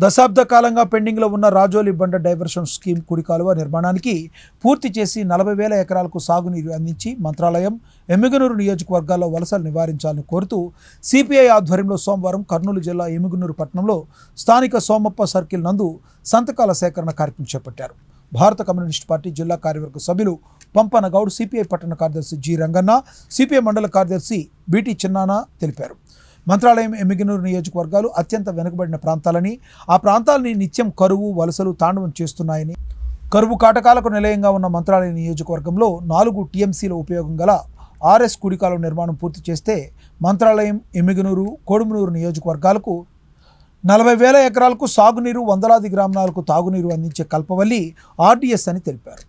దశాబ్ద కాలంగా పెండింగ్లో ఉన్న రాజోలి బండ డైవర్షన్ స్కీమ్ కుడి కాలువ నిర్మాణానికి పూర్తి చేసి నలభై వేల ఎకరాలకు సాగునీరు అందించి మంత్రాలయం ఎమ్మిగనూరు నియోజకవర్గాల్లో వలసలు నివారించాలని కోరుతూ సిపిఐ ఆధ్వర్యంలో సోమవారం కర్నూలు జిల్లా ఎమ్మిగనూరు పట్టణంలో స్థానిక సోమప్ప సర్కిల్ నందు సంతకాల సేకరణ కార్యక్రమం చేపట్టారు భారత కమ్యూనిస్ట్ పార్టీ జిల్లా కార్యవర్గ సభ్యులు పంపన గౌడ్ సిపిఐ పట్టణ కార్యదర్శి జి రంగన్న సిపిఐ మండల కార్యదర్శి బిటి చిన్నాన తెలిపారు మంత్రాలయం ఎమ్మిగనూరు నియోజకవర్గాలు అత్యంత వెనుకబడిన ప్రాంతాలని ఆ ప్రాంతాలని నిత్యం కరువు వలసలు తాండవం చేస్తున్నాయని కరువు కాటకాలకు నిలయంగా ఉన్న మంత్రాలయం నియోజకవర్గంలో నాలుగు టీఎంసీల ఉపయోగం గల ఆర్ఎస్ కుడికాలం నిర్మాణం పూర్తి చేస్తే మంత్రాలయం ఎమ్మిగనూరు కోడుమనూరు నియోజకవర్గాలకు నలభై వేల ఎకరాలకు సాగునీరు వందలాది గ్రామాలకు తాగునీరు అందించే కల్పవల్లి ఆర్డీఎస్ అని తెలిపారు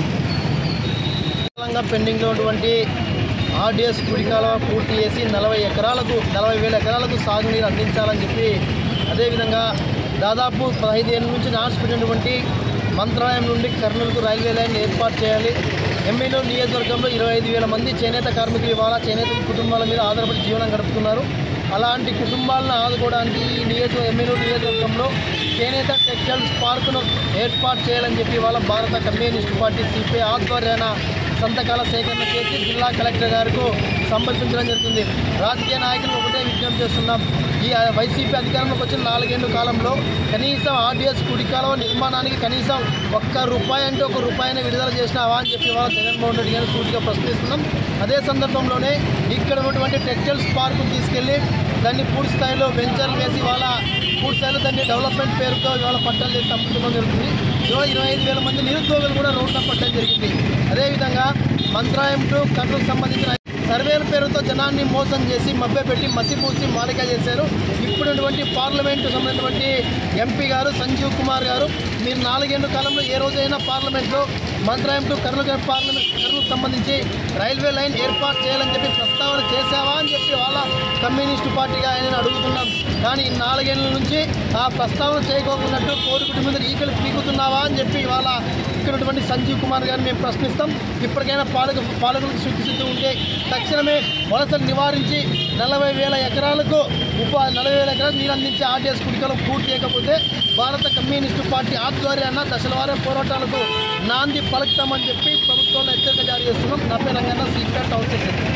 కాలంగా పెండింగ్లో ఉన్నటువంటి ఆర్డీఎస్ కుడి కాలువ పూర్తి చేసి నలభై ఎకరాలకు నలభై వేల ఎకరాలకు సాగునీరు అందించాలని చెప్పి అదేవిధంగా దాదాపు పదహైదు ఏళ్ళ నుంచి నాశపెట్టినటువంటి మంత్రాలయం నుండి కర్నూలుకు రైల్వే లైన్ ఏర్పాటు చేయాలి ఎమ్మెల్యే నియోజకవర్గంలో ఇరవై ఐదు వేల మంది చేనేత కార్మికులు ఇవాళ చేనేత కుటుంబాల మీద ఆధారపడి జీవనం గడుపుతున్నారు అలాంటి కుటుంబాలను ఆదుకోవడానికి ఈ నియోజక ఎమ్మెల్యే నియోజకవర్గంలో చేనేత టెక్స్టైల్స్ పార్కును ఏర్పాటు చేయాలని చెప్పి వాళ్ళ భారత కమ్యూనిస్ట్ పార్టీ సిపిఐ ఆధ్వర్యాన సంతకాల సేకరణ చేసి జిల్లా కలెక్టర్ గారికి సమర్పించడం జరుగుతుంది రాజకీయ నాయకులు ఒకటే విజ్ఞప్తి చేస్తున్నాం ఈ వైసీపీ అధికారంలోకి వచ్చిన నాలుగేళ్ల కాలంలో కనీసం ఆర్డీఎస్ కుడికాల నిర్మాణానికి కనీసం ఒక్క రూపాయి అంటే ఒక రూపాయిని విడుదల చేసినావా అని చెప్పి వాళ్ళ జగన్మోహన్ రెడ్డి గారిని సూటిగా ప్రశ్నిస్తున్నాం అదే సందర్భంలోనే ఇక్కడ ఉన్నటువంటి టెక్స్టైల్స్ పార్కు తీసుకెళ్లి దాన్ని పూర్తి స్థాయిలో వెంచర్లు వేసి వాళ్ళ పూర్తి స్థాయిలో దాన్ని డెవలప్మెంట్ పేరుతో ఇవాళ పట్టాలు చేసి అమ్ముకోవడం జరుగుతుంది ఇవాళ ఇరవై ఐదు వేల మంది నిరుద్యోగులు కూడా రోడ్ల పట్టడం జరిగింది అదేవిధంగా మంత్రాయం టు కర్నూలుకు సంబంధించిన సర్వేల పేరుతో జనాన్ని మోసం చేసి మభ్యపెట్టి మసిపూసి మాలిక చేశారు ఇప్పుడున్నటువంటి పార్లమెంటు సంబంధించినటువంటి ఎంపీ గారు సంజీవ్ కుమార్ గారు మీరు నాలుగేళ్ల కాలంలో ఏ రోజైనా పార్లమెంట్లో మంత్రాయం టు కర్నూలు పార్లమెంట్ కర్నూలుకు సంబంధించి రైల్వే లైన్ ఏర్పాటు చేయాలని చెప్పి ప్రస్తావన చేశావా అని చెప్పి వాళ్ళ కమ్యూనిస్టు పార్టీగా ఆయన అడుగుతున్నాం కానీ ఈ నాలుగేళ్ల నుంచి ఆ ప్రస్తావన చేయకోకున్నట్టు కోరుకుటి మీద ఈకలు పీకుతున్నావా అని చెప్పి ఇవాళ ఇక్కడ ఉన్నటువంటి సంజీవ్ కుమార్ గారిని మేము ప్రశ్నిస్తాం ఇప్పటికైనా పాలక పాలకులకు శుద్ధి ఉంటే తక్షణమే వలసలు నివారించి నలభై వేల ఎకరాలకు ఉపా నలభై వేల ఎకరాలకు నీరు అందించే ఆర్టీఎస్ కుడికలు పూర్తి చేయకపోతే భారత కమ్యూనిస్టు పార్టీ ఆధ్వర్యాన దశలవార పోరాటాలకు నాంది పలుకుతామని చెప్పి ప్రభుత్వంలో హెచ్చరిక జారీ చేస్తున్నాం నా పేరు రంగన్న సీక్రెట్ టౌన్ సెక్రటరీ